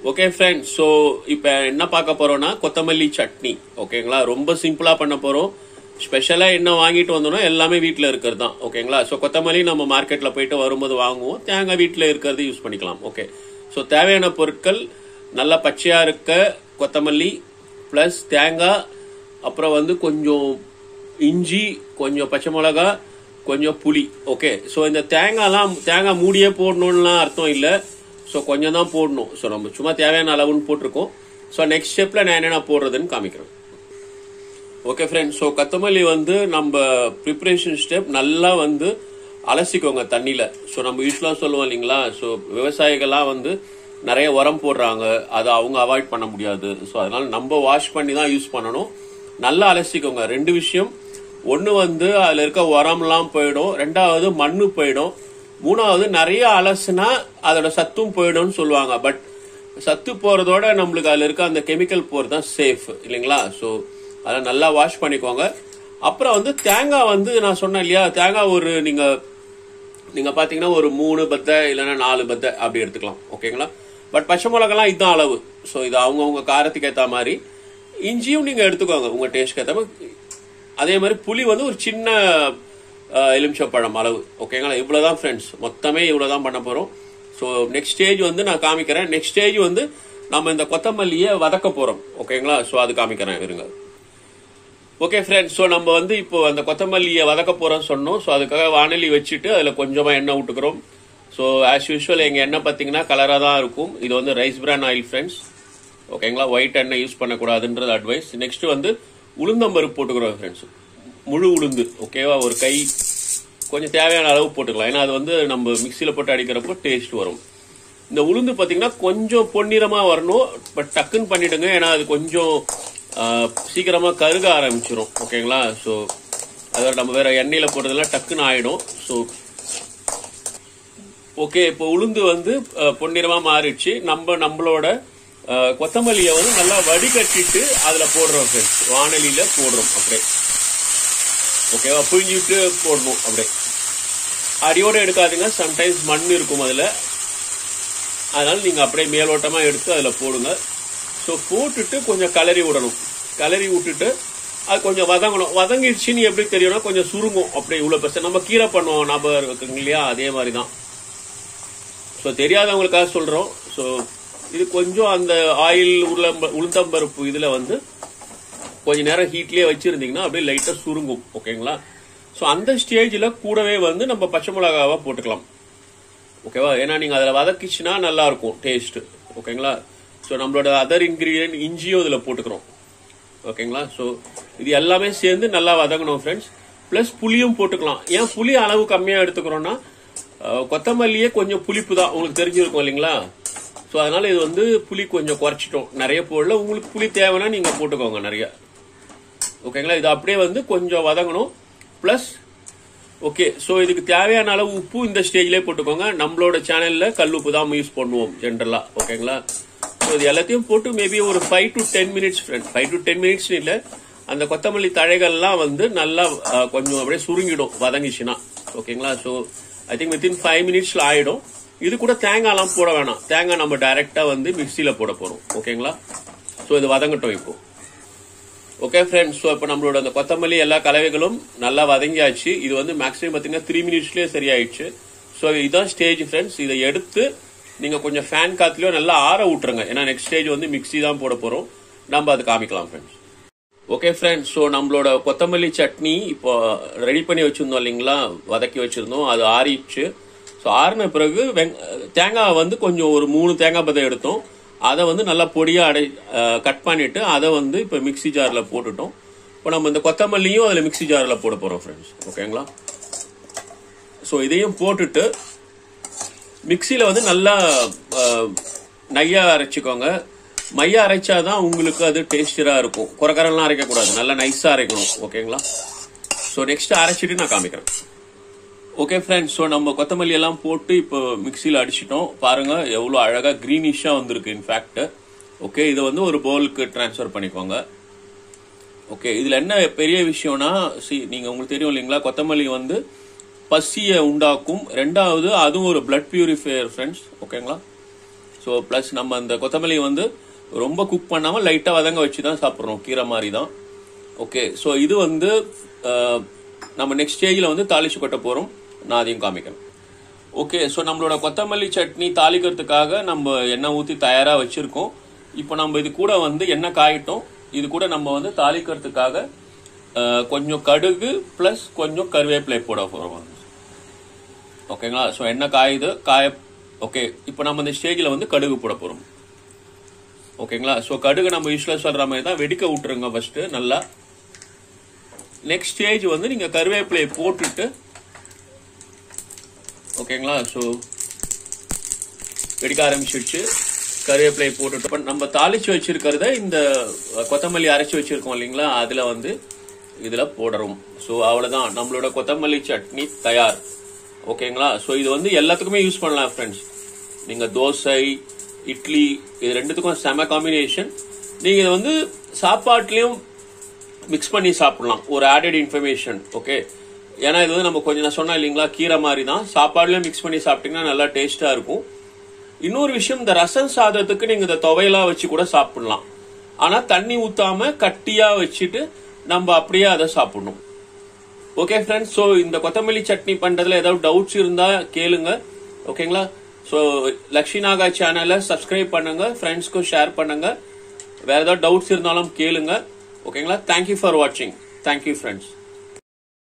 okay friends so இப்போ என்ன பார்க்க போறோம்னா கொத்தமல்லி சட்னி ஓகேங்களா ரொம்ப சிம்பிளா பண்ண போறோம் ஸ்பெஷலா என்ன வாங்கிட்டு வந்தோம்னா எல்லாமே வீட்டில் இருக்கிறது தான் ஓகேங்களா ஸோ கொத்தமல்லி நம்ம மார்க்கெட்ல போயிட்டு வரும்போது வாங்குவோம் தேங்காய் வீட்டில் இருக்கிறது யூஸ் பண்ணிக்கலாம் ஓகே ஸோ தேவையான பொருட்கள் நல்லா பச்சையா இருக்க கொத்தமல்லி ப்ளஸ் தேங்காய் அப்புறம் வந்து கொஞ்சம் இஞ்சி கொஞ்சம் பச்சை மிளகா கொஞ்சம் புளி ஓகே ஸோ இந்த தேங்காய்லாம் தேங்காய் மூடியே போடணும்லாம் அர்த்தம் இல்லை ஸோ கொஞ்சம் தான் போடணும் ஸோ நம்ம சும்மா தேவையான அளவுன்னு போட்டிருக்கோம் ஸோ நெக்ஸ்ட் ஸ்டெப்பில் நான் என்னென்ன போடுறதுன்னு காமிக்கிறேன் ஓகே ஃப்ரெண்ட்ஸ் ஸோ கொத்தமல்லி வந்து நம்ம ப்ரிப்பரேஷன் ஸ்டெப் நல்லா வந்து அலசிக்கோங்க தண்ணியில் ஸோ நம்ம யூஸ்வலாக சொல்லுவோம் இல்லைங்களா ஸோ விவசாயிகள்லாம் வந்து நிறைய உரம் போடுறாங்க அதை அவங்க அவாய்ட் பண்ண முடியாது ஸோ அதனால நம்ம வாஷ் பண்ணி தான் யூஸ் பண்ணணும் நல்லா அலசிக்கோங்க ரெண்டு விஷயம் ஒன்று வந்து அதில் இருக்க உரம்லாம் போயிடும் ரெண்டாவது மண்ணு போயிடும் மூணாவது நிறைய அலசுனா அதோட சத்தும் போயிடும்னு சொல்லுவாங்க பட் சத்து போறதோட நம்மளுக்கு அதுல இருக்க அந்த கெமிக்கல் போறது தான் சேஃப் இல்லைங்களா ஸோ அதை நல்லா வாஷ் பண்ணிக்கோங்க அப்புறம் வந்து தேங்காய் வந்து நான் சொன்னேன் இல்லையா தேங்காய் ஒரு நீங்க நீங்க பாத்தீங்கன்னா ஒரு மூணு பத்தை இல்லைன்னா நாலு பத்தை அப்படி எடுத்துக்கலாம் ஓகேங்களா பட் பச்சை மிளகாலாம் இதுதான் அளவு ஸோ இது அவங்கவுங்க காரத்துக்கு ஏற்ற மாதிரி இஞ்சியும் நீங்க எடுத்துக்கோங்க உங்க டேஸ்ட்க்கு ஏற்ற மாதிரி அதே மாதிரி புளி வந்து ஒரு சின்ன எலுமிச்சப்பழம் அளவு ஓகேங்களா இவ்வளவுதான் ஃப்ரெண்ட்ஸ் மொத்தமே இவ்வளவுதான் பண்ண போறோம் ஸோ நெக்ஸ்ட் ஸ்டேஜ் வந்து நான் காமிக்கிறேன் நெக்ஸ்ட் ஸ்டேஜ் வந்து நம்ம இந்த கொத்தமல்லியை வதக்க போறோம் ஓகேங்களா ஸோ அது காமிக்கிறேன் இருங்க ஓகே ஃப்ரெண்ட்ஸ் ஸோ நம்ம வந்து இப்போ அந்த கொத்தமல்லியை வதக்க போறோம் சொன்னோம் ஸோ அதுக்காக வானொலி வச்சுட்டு அதில் கொஞ்சமா எண்ணெய் விட்டுக்கிறோம் ஸோ ஆஸ் யூஸ்வல் எங்க எண்ணெய் பார்த்தீங்கன்னா கலராக தான் இருக்கும் இது வந்து ரைஸ் பிரான் ஆயில் ஃப்ரெண்ட்ஸ் ஓகேங்களா ஒயிட் எண்ணெய் யூஸ் பண்ணக்கூடாதுன்றது அட்வைஸ் நெக்ஸ்ட் வந்து உளுந்தம்பருப்பு போட்டுக்கிறோம் ஃப்ரெண்ட்ஸ் முழு உளுந்து ஓகேவா ஒரு கை கொஞ்சம் தேவையான அளவு போட்டுக்கலாம் ஏன்னா அது வந்து நம்ம மிக்சியில் போட்டு அடிக்கிறப்போ டேஸ்ட் வரும் இந்த உளுந்து பார்த்தீங்கன்னா கொஞ்சம் பொன்னிறமாக வரணும் பட் டக்குன்னு பண்ணிடுங்க ஏன்னா அது கொஞ்சம் சீக்கிரமாக கருக ஆரம்பிச்சிரும் ஓகேங்களா ஸோ அதோட நம்ம வேற எண்ணெயில் போடுறதெல்லாம் டக்குன்னு ஆயிடும் ஸோ ஓகே இப்போ உளுந்து வந்து பொன்னிறமாக மாறிடுச்சு நம்ம நம்மளோட கொத்தமல்லியை வந்து நல்லா வடிகட்டிட்டு அதில் போடுறோம் ஃப்ரெண்ட்ஸ் வானலியில் போடுறோம் அப்படியே ஓகேவா புழிஞ்சிட்டு போடணும் அப்படியே அடியோட எடுக்காதுங்க சம்டைம்ஸ் மண் இருக்கும் அதில் அதனால நீங்கள் அப்படியே மேலோட்டமாக எடுத்து அதில் போடுங்க ஸோ போட்டுட்டு கொஞ்சம் கலரி விடணும் கலரி விட்டுட்டு அது கொஞ்சம் வதங்கணும் வதங்கிடுச்சுன்னு எப்படி தெரியும்னா கொஞ்சம் சுருங்கும் அப்படியே இவ்வளோ பெருசு நம்ம கீரை பண்ணுவோம் ஞாபகம் இருக்குங்க இல்லையா அதே மாதிரி தான் ஸோ தெரியாதவங்களுக்காக சொல்கிறோம் ஸோ இது கொஞ்சம் அந்த ஆயில் உருளம்ப உளுந்தம்பருப்பு இதில் வந்து கொஞ்ச நேரம் ஹீட்லயே வச்சிருந்தீங்கன்னா அப்படியே லைட்டா சுருங்கும் ஓகேங்களா ஸோ அந்த ஸ்டேஜில் கூடவே வந்து நம்ம பச்சை மிளகாவா போட்டுக்கலாம் ஓகேவா ஏன்னா நீங்க அதில் வதக்கிச்சுன்னா நல்லா இருக்கும் டேஸ்ட் ஓகேங்களா ஸோ நம்மளோட அதர் இன்கிரீடியன்ட் இஞ்சியும் இதில் போட்டுக்கிறோம் ஓகேங்களா ஸோ இது எல்லாமே சேர்ந்து நல்லா வதங்கணும் ஃப்ரெண்ட்ஸ் ப்ளஸ் புளியும் போட்டுக்கலாம் ஏன் புளி அளவு கம்மியாக எடுத்துக்கிறோம்னா கொத்தமல்லியே கொஞ்சம் புளிப்பு தான் உங்களுக்கு தெரிஞ்சிருக்கும் இல்லைங்களா ஸோ அதனால இது வந்து புளி கொஞ்சம் குறைச்சிட்டோம் நிறைய போடல உங்களுக்கு புளி தேவைன்னா நீங்க போட்டுக்கோங்க நிறைய ஓகேங்களா இது அப்படியே வந்து கொஞ்சம் வதங்கணும் பிளஸ் ஓகே ஸோ இதுக்கு தேவையான அளவு உப்பு இந்த ஸ்டேஜ்லேயே போட்டுக்கோங்க நம்மளோட சேனல்ல கல் உப்பு தான் யூஸ் பண்ணுவோம் ஜென்ரலா ஓகேங்களா ஸோ இது எல்லாத்தையும் போட்டு மேபி ஒரு five to ten minutes friend five to ten minutes இல்லை அந்த கொத்தமல்லி தழைகள்லாம் வந்து நல்லா கொஞ்சம் அப்படியே சுருங்கிடும் வதங்கிச்சுன்னா ஓகேங்களா so I think within five மினிட்ஸ்ல ஆயிடும் இது கூட தேங்காய்லாம் போட வேணாம் தேங்காய் நம்ம டைரக்டா வந்து மிக்சியில போட போறோம் ஓகேங்களா ஸோ இது வதங்கட்டும் இப்போ ஓகே ஃப்ரெண்ட்ஸ் ஸோ இப்போ நம்மளோட அந்த கொத்தமல்லி எல்லா கலவைகளும் நல்லா வதங்கியாச்சு இது வந்து மேக்ஸிமம் பார்த்தீங்கன்னா த்ரீ மினிட்ஸ்லேயே சரியாயிடுச்சு ஸோ இதான் ஸ்டேஜ் ஃப்ரெண்ட்ஸ் இதை எடுத்து நீங்க கொஞ்சம் ஃபேன் காத்துலயோ நல்லா ஆற விட்டுருங்க ஏன்னா நெக்ஸ்ட் ஸ்டேஜ் வந்து மிக்சி தான் போட போறோம் நம்ம அதை காமிக்கலாம் ஃப்ரெண்ட்ஸ் ஓகே ஃப்ரெண்ட்ஸ் ஸோ நம்மளோட கொத்தமல்லி சட்னி இப்போ ரெடி பண்ணி வச்சிருந்தோம் இல்லைங்களா வதக்கி வச்சிருந்தோம் அது ஆறிடுச்சு ஸோ ஆறின பிறகு வெங் தேங்காய் வந்து கொஞ்சம் ஒரு மூணு தேங்காய் பதம் எடுத்தோம் அதை வந்து நல்லா பொடியாக அடை கட் பண்ணிட்டு அதை வந்து இப்போ மிக்சி ஜாரில் போட்டுட்டோம் இப்போ நம்ம இந்த கொத்தமல்லியும் அதில் மிக்சி ஜாரில் போட போகிறோம் ஃப்ரெண்ட்ஸ் ஓகேங்களா ஸோ இதையும் போட்டுட்டு மிக்சியில் வந்து நல்லா நையா அரைச்சிக்கோங்க மையா அரைச்சாதான் உங்களுக்கு அது டேஸ்டராக இருக்கும் குறைக்கரெல்லாம் அரைக்கக்கூடாது நல்லா நைஸாக அரைக்கணும் ஓகேங்களா ஸோ நெக்ஸ்ட் அரைச்சிட்டு நான் காமிக்கிறேன் ஓகே ஃப்ரெண்ட்ஸ் ஸோ நம்ம கொத்தமல்லி எல்லாம் போட்டு இப்போ மிக்சியில் அடிச்சிட்டோம் பாருங்க எவ்வளோ அழகாக க்ரீனிஷாக வந்திருக்கு இன்ஃபேக்ட் ஓகே இதை வந்து ஒரு பவுலுக்கு ட்ரான்ஸ்ஃபர் பண்ணிக்கோங்க ஓகே இதில் என்ன பெரிய விஷயம்னா சி நீங்கள் உங்களுக்கு தெரியும் இல்லைங்களா கொத்தமல்லி வந்து பசியை உண்டாக்கும் ரெண்டாவது அதுவும் ஒரு பிளட் பியூரிஃபையர் ஃப்ரெண்ட்ஸ் ஓகேங்களா ஸோ ப்ளஸ் நம்ம அந்த கொத்தமல்லி வந்து ரொம்ப குக் பண்ணாமல் லைட்டாக வதங்க வச்சு தான் சாப்பிட்றோம் கீரை மாதிரி தான் ஓகே ஸோ இது வந்து அஹ், நம்ம நெக்ஸ்ட் ஸ்டேஜில் வந்து தாளிச்சு கொட்ட போகிறோம் நான் அதையும் காமிக்கிறேன் ஓகே ஸோ நம்மளோட கொத்தமல்லி சட்னி தாளிக்கிறதுக்காக நம்ம எண்ணெய் ஊற்றி தயாராக வச்சுருக்கோம் இப்போ நம்ம இது கூட வந்து எண்ணெய் காயிட்டோம் இது கூட நம்ம வந்து தாளிக்கிறதுக்காக அஹ், கொஞ்சம் கடுகு ப்ளஸ் கொஞ்சம் கருவேப்பிலை போட போகிறோம் ஓகேங்களா ஸோ எண்ணெய் காயுது காய ஓகே இப்போ நம்ம இந்த ஸ்டேஜில் வந்து கடுகு போட போகிறோம் ஓகேங்களா ஸோ கடுகு நம்ம யூஸ்வலாக சொல்கிற மாதிரி தான் வெடிக்க விட்டுருங்க ஃபஸ்ட்டு நல்லா நெக்ஸ்ட் ஸ்டேஜ் வந்து நீங்கள் கருவேப்பிலையை போட்டுட்டு ஓகேங்களா ஸோ வெடிக்க ஆரம்பிச்சிடுச்சு கருவேப்பிலையை போட்டுட்டு இப்ப நம்ம தாளிச்சு வச்சிருக்கிறத இந்த கொத்தமல்லி அரைச்சு வச்சிருக்கோம் இல்லைங்களா அதுல வந்து இதுல போடுறோம் ஸோ அவ்வளவுதான் நம்மளோட கொத்தமல்லி சட்னி தயார் ஓகேங்களா ஸோ இது வந்து எல்லாத்துக்குமே யூஸ் பண்ணலாம் ஃப்ரெண்ட்ஸ் நீங்க தோசை இட்லி இது ரெண்டுத்துக்கும் செம காம்பினேஷன் நீங்க இதை வந்து சாப்பாட்லயும் மிக்ஸ் பண்ணி சாப்பிடலாம் ஒரு ஆடட் இன்ஃபர்மேஷன் ஓகே ஏன்னா இது வந்து நம்ம கொஞ்சம் நான் சொன்னேன் இல்லைங்களா கீரை மாதிரி தான் சாப்பாடுலயும் மிக்ஸ் பண்ணி சாப்பிட்டீங்கன்னா நல்லா டேஸ்டா இருக்கும் இன்னொரு விஷயம் இந்த ரசம் சாதத்துக்கு நீங்க இந்த துவையலா வச்சு கூட சாப்பிடலாம் ஆனா தண்ணி ஊத்தாம கட்டியா வச்சுட்டு நம்ம அப்படியே அதை சாப்பிடணும் ஓகே ஃப்ரெண்ட்ஸ் ஸோ இந்த கொத்தமல்லி சட்னி பண்றதுல ஏதாவது டவுட்ஸ் இருந்தா கேளுங்க ஓகேங்களா ஸோ லக்ஷ்மி நாகா சேனலை சப்ஸ்கிரைப் பண்ணுங்க ஃப்ரெண்ட்ஸ்க்கும் ஷேர் பண்ணுங்க வேற ஏதாவது டவுட்ஸ் இருந்தாலும் கேளுங்க ஓகேங்களா தேங்க்யூ ஃபார் வாட்சிங் தேங்க்யூ ஃப்ரெண்ட்ஸ்